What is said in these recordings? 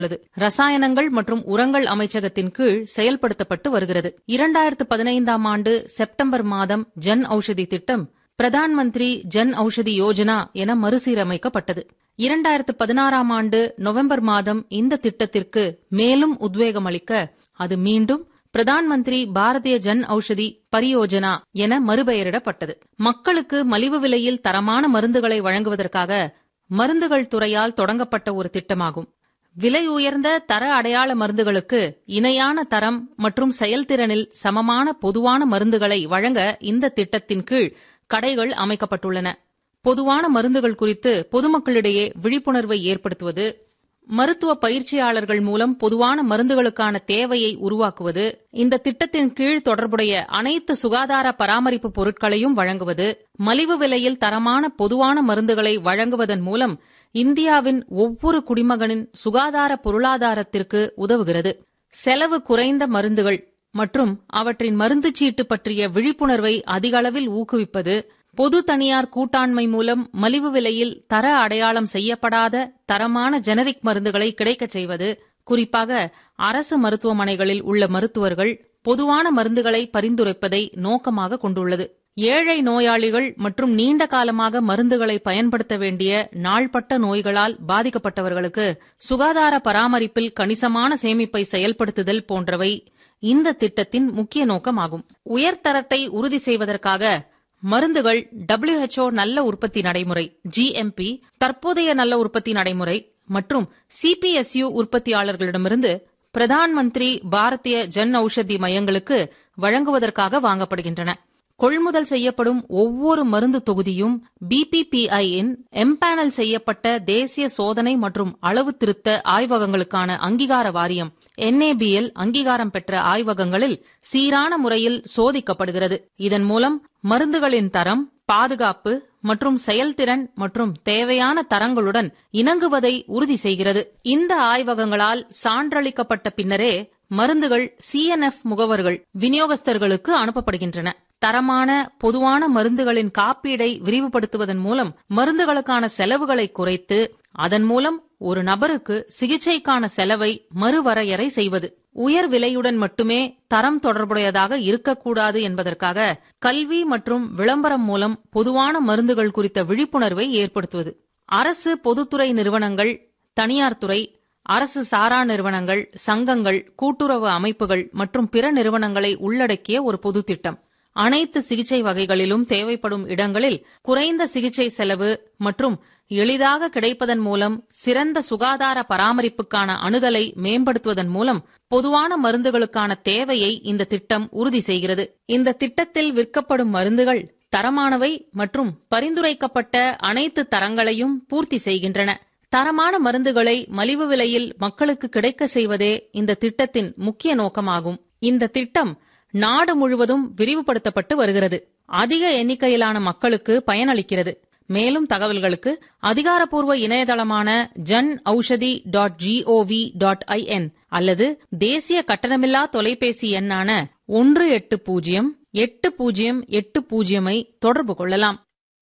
உள்ளது ரசாயனங்கள் மற்றும் உரங்கள் அமைச்சகத்தின் கீழ் செயல்படுத்தப்பட்டு வருகிறது இரண்டாயிரத்து பதினைந்தாம் ஆண்டு செப்டம்பர் மாதம் ஜன் ஔஷதி திட்டம் பிரதான் மந்திரி ஜன் ஔஷதி யோஜனா என மறுசீரமைக்கப்பட்டது இரண்டாயிரத்து பதினாறாம் ஆண்டு நவம்பர் மாதம் இந்த திட்டத்திற்கு மேலும் உத்வேகம் அளிக்க அது மீண்டும் பிரதான் மந்திரி பாரதிய ஜன் ஔஷதி பரியோஜனா என மறுபெயரிடப்பட்டது மக்களுக்கு மலிவு விலையில் தரமான மருந்துகளை வழங்குவதற்காக மருந்துகள் துறையால் தொடங்கப்பட்ட ஒரு திட்டமாகும் விலை உயர்ந்த தர அடையாள மருந்துகளுக்கு இணையான தரம் மற்றும் செயல்திறனில் சமமான பொதுவான மருந்துகளை வழங்க இந்த திட்டத்தின் கீழ் கடைகள் அமைக்கப்பட்டுள்ளன பொதுவான மருந்துகள் குறித்து பொதுமக்களிடையே விழிப்புணர்வை ஏற்படுத்துவது மருத்துவ பயிற்சியாளர்கள் மூலம் பொதுவான மருந்துகளுக்கான தேவையை உருவாக்குவது இந்த திட்டத்தின் கீழ் தொடர்புடைய அனைத்து சுகாதார பராமரிப்பு பொருட்களையும் வழங்குவது மலிவு விலையில் தரமான பொதுவான மருந்துகளை வழங்குவதன் மூலம் இந்தியாவின் ஒவ்வொரு குடிமகனின் சுகாதார பொருளாதாரத்திற்கு உதவுகிறது செலவு குறைந்த மருந்துகள் மற்றும் அவற்றின் மருந்து சீட்டு பற்றிய விழிப்புணர்வை அதிகளவில் ஊக்குவிப்பது பொது தனியார் கூட்டாண்மை மூலம் மலிவு விலையில் தர அடையாளம் செய்யப்படாத தரமான ஜெனரிக் மருந்துகளை கிடைக்கச் செய்வது குறிப்பாக அரசு மருத்துவமனைகளில் உள்ள மருத்துவர்கள் பொதுவான மருந்துகளை பரிந்துரைப்பதை நோக்கமாக கொண்டுள்ளது ஏழை நோயாளிகள் மற்றும் நீண்ட காலமாக மருந்துகளை பயன்படுத்த வேண்டிய நாள்பட்ட நோய்களால் பாதிக்கப்பட்டவர்களுக்கு சுகாதார பராமரிப்பில் கணிசமான சேமிப்பை செயல்படுத்துதல் போன்றவை இந்த திட்டத்தின் முக்கிய நோக்கமாகும் உயர்தரத்தை உறுதி செய்வதற்காக மருந்துகள் WHO நல்ல உற்பத்தி நடைமுறை ஜிஎம்பி தற்போதைய நல்ல உற்பத்தி நடைமுறை மற்றும் சிபிஎஸ்யு உற்பத்தியாளர்களிடமிருந்து பிரதான் மந்திரி பாரதிய ஜன் ஔஷதி மையங்களுக்கு வழங்குவதற்காக வாங்கப்படுகின்றன கொள்முதல் செய்யப்படும் ஒவ்வொரு மருந்து தொகுதியும் பிபிபிஐ இன் எம்பேனல் செய்யப்பட்ட தேசிய சோதனை மற்றும் அளவு திருத்த ஆய்வகங்களுக்கான அங்கீகார வாரியம் என்ஏபிஎல் அங்கீகாரம் பெற்ற ஆய்வகங்களில் சீரான முறையில் சோதிக்கப்படுகிறது இதன் மூலம் மருந்துகளின் தரம் பாதுகாப்பு மற்றும் செயல்திறன் மற்றும் தேவையான தரங்களுடன் இணங்குவதை உறுதி செய்கிறது இந்த ஆய்வகங்களால் சான்றளிக்கப்பட்ட பின்னரே மருந்துகள் சிஎன்எஃப் முகவர்கள் விநியோகஸ்தர்களுக்கு அனுப்பப்படுகின்றன தரமான பொதுவான மருந்துகளின் காப்பீடை விரிவுபடுத்துவதன் மூலம் மருந்துகளுக்கான செலவுகளை குறைத்து அதன் மூலம் ஒரு நபருக்கு சிகிச்சைக்கான செலவை மறுவரையறை செய்வது உயர் விலையுடன் மட்டுமே தரம் தொடர்புடையதாக இருக்கக்கூடாது என்பதற்காக கல்வி மற்றும் விளம்பரம் மூலம் பொதுவான மருந்துகள் குறித்த விழிப்புணர்வை ஏற்படுத்துவது அரசு பொதுத்துறை நிறுவனங்கள் தனியார் துறை அரசு சாரா நிறுவனங்கள் சங்கங்கள் கூட்டுறவு அமைப்புகள் மற்றும் பிற நிறுவனங்களை உள்ளடக்கிய ஒரு பொது திட்டம் அனைத்து சிகிச்சை வகைகளிலும் தேவைப்படும் இடங்களில் குறைந்த சிகிச்சை செலவு மற்றும் எளிதாக கிடைப்பதன் மூலம் சிறந்த சுகாதார பராமரிப்புக்கான அணுகலை மேம்படுத்துவதன் மூலம் பொதுவான மருந்துகளுக்கான தேவையை இந்த திட்டம் உறுதி செய்கிறது இந்த திட்டத்தில் விற்கப்படும் மருந்துகள் தரமானவை மற்றும் பரிந்துரைக்கப்பட்ட அனைத்து தரங்களையும் பூர்த்தி செய்கின்றன தரமான மருந்துகளை மலிவு விலையில் மக்களுக்கு கிடைக்க செய்வதே இந்த திட்டத்தின் முக்கிய நோக்கமாகும் இந்த திட்டம் நாடு முழுவதும் விரிவுபடுத்தப்பட்டு வருகிறது அதிக எண்ணிக்கையிலான மக்களுக்கு பயனளிக்கிறது மேலும் தகவல்களுக்கு அதிகாரப்பூர்வ இணையதளமான Jan Aushadhi dot GOV dot IN அல்லது தேசிய கட்டணமில்லா தொலைபேசி எண்ணான ஒன்று எட்டு பூஜ்ஜியம் எட்டு பூஜ்ஜியம் எட்டு பூஜ்ஜியமை தொடர்பு கொள்ளலாம்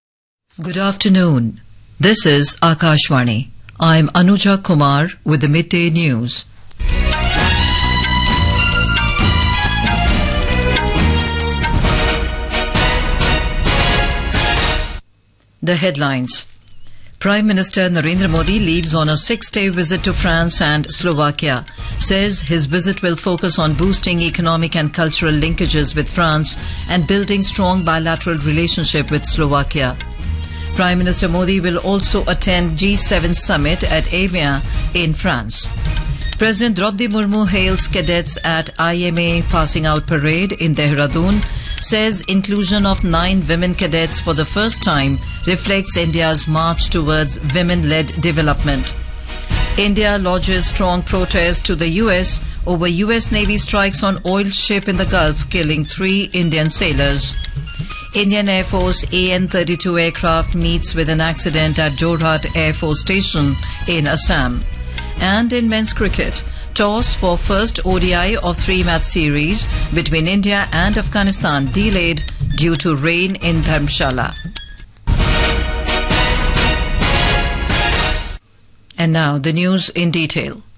Good afternoon. This is Akashvani. I'm Anuja Kumar with the midday news. The headlines. Prime Minister Narendra Modi leaves on a six-day visit to France and Slovakia. Says his visit will focus on boosting economic and cultural linkages with France and building strong bilateral relationship with Slovakia. Prime Minister Modi will also attend G7 summit at Evian in France. President Draupadi Murmu hails cadets at IMA passing out parade in Dehradun says inclusion of nine women cadets for the first time reflects India's march towards women-led development. India lodges strong protest to the US over US Navy strikes on oil ship in the Gulf, killing three Indian sailors. Indian Air Force AN-32 aircraft meets with an accident at Jorhat Air Force Station in Assam. And in men's cricket, toss for first ODI of three-match series between India and Afghanistan delayed due to rain in Dharmshala. And now the news in detail.